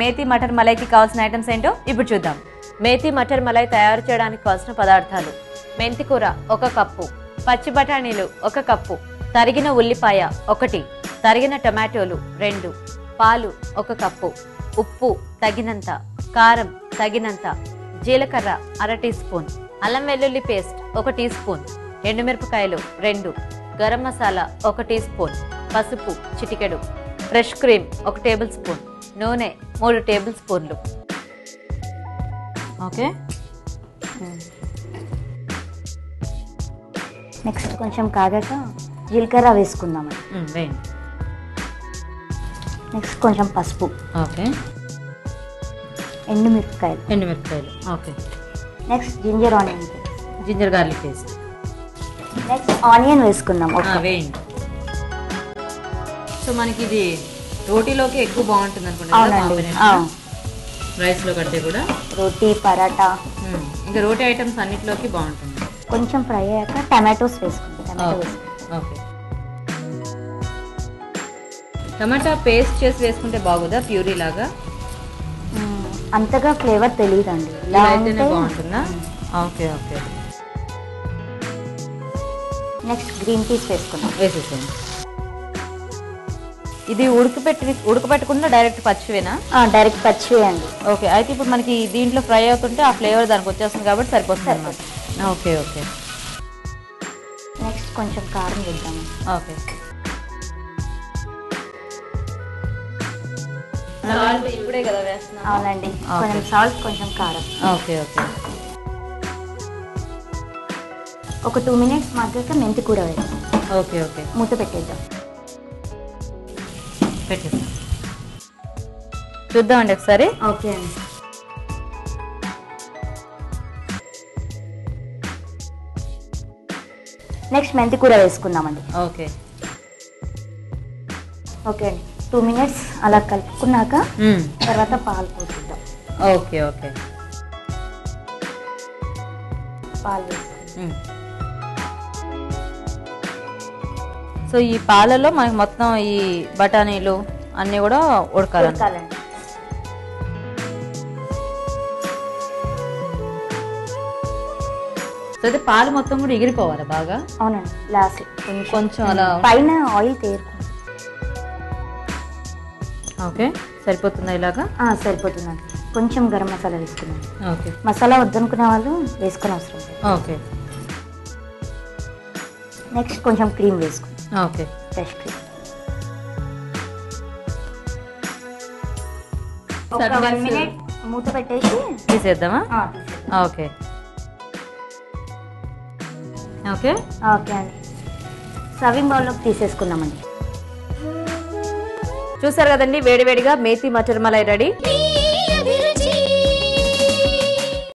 మేతి మటర్ మలైకి కావాల్సిన ఐటమ్స్ ఏంటో ఇప్పుడు చూద్దాం మేతి మటర్ మలై తయారు చేయడానికి కావాల్సిన పదార్థాలు మెంతి కూర ఒక కప్పు పచ్చి బఠానీలు ఒక కప్పు తరిగిన ఉల్లిపాయ ఒకటి తరిగిన టమాటోలు రెండు పాలు ఒక కప్పు ఉప్పు తగినంత కారం తగినంత జీలకర్ర అర టీ స్పూన్ అల్లం వెల్లుల్లి పేస్ట్ ఒక టీ స్పూన్ ఎండుమిరపకాయలు రెండు గరం మసాలా ఒక టీ స్పూన్ పసుపు చిటికెడు ఫ్రెష్ క్రీమ్ ఒక టేబుల్ స్పూన్ నూనె మూడు టేబుల్ స్పూన్లు ఓకే నెక్స్ట్ కొంచెం కాగాక జీలకర్ర వేసుకుందామండి వేయండి నెక్స్ట్ కొంచెం పసుపు ఓకే ఎండుమిరపకాయలు ఎండుమిరపకాయలు okay next ginger onion ginger garlic paste next onion వేసుకుందాం ఒక వేయండి సో మనకి ఇది రోటీలోకి ఎక్కువ బాగుంటుంది అవునండి ఆ, అనుకుంటున్నాను రైస్లో కడితే కూడా రోటీ పరాటా మ్మ్. ఇంకా రోటీ ఐటమ్స్ అన్నిటిలోకి బాగుంటుంది కొంచెం ఫ్రై అయ్యాక టమాటోస్ వేసుకుందాం టమాటో వేసుకుందాం ఓకే టమాటా పేస్ట్ చేసి వేసుకుంటే బాగుదా ప్యూరీ లాగా మ్మ్, అంతగా ఫ్లేవర్ తెలియదండి ఇలా అయితేనే బాగుంటుందా okay okay next green peas వేసుకుందాం వేసేసేయండి ఇది ఉడకపెట్టి ఉడకపెట్టకుండా డైరెక్ట్ పచ్చివేనా డైరెక్ట్ పచ్చి వేయండి ఓకే అయితే ఇప్పుడు మనకి దీంట్లో ఫ్రై అవుతుంటే ఆ ఫ్లేవర్ దానికి వచ్చేస్తుంది కాబట్టి సరిపోతుంది అన్నమాట ఓకే ఓకే నెక్స్ట్ కొంచెం కారం వేద్దాము ఓకే ఇప్పుడే కదా వేస్తున్నా అవునండి Okay. కొంచెం సాల్ట్ కొంచెం కారం ఓకే ఓకే ఒక టూ మినిట్స్ మగ్గాక మెంతి కూర వేద్దాం ఓకే ఓకే మూత పెట్టేద్దాం పెట్టేస్తాం చూద్దామండి ఒకసారి ఓకే అండి నెక్స్ట్ మెంతి కూర వేసుకుందామండి ఓకే ఓకే అండి టూ మినిట్స్ అలా కలుపుకున్నాక మ్మ్. తర్వాత పాలు పోసిద్దాం ఓకే ఓకే పాలు వేసుకుందాం మ్మ్. సో ఈ పాలలో మనకి మొత్తం ఈ బఠానీలు అన్నీ కూడా ఉడకాలి ఉడకాలండి సో అయితే పాలు మొత్తం కూడా ఎగిరిపోవాలి బాగా అవునండి లాస్ట్ కొంచెం కొంచెం అలా పైన ఆయిల్ తేరుకుంది ఓకే సరిపోతుందా ఇలాగా ఆ, సరిపోతుందండి కొంచెం గరం మసాలా వేసుకున్నాం ఓకే మసాలా వద్దనుకునే వాళ్ళు వేసుకొని అవసరం లేదు ఓకే నెక్స్ట్ కొంచెం క్రీమ్ వేసుకుందాం ఓకే ఫ్రెష్ క్రీమ్ ఒక ఒక one వన్ minute మినిట్ మూత పెట్టేసి తీసేద్దామా ఆ, తీసేద్దాం. ఓకే ఓకే ఓకే అండి సర్వింగ్ బౌల్లోకి తీసేసుకుందామండి చూసారు కదండి వేడివేడిగా మేతి మటర్ మలై రెడీ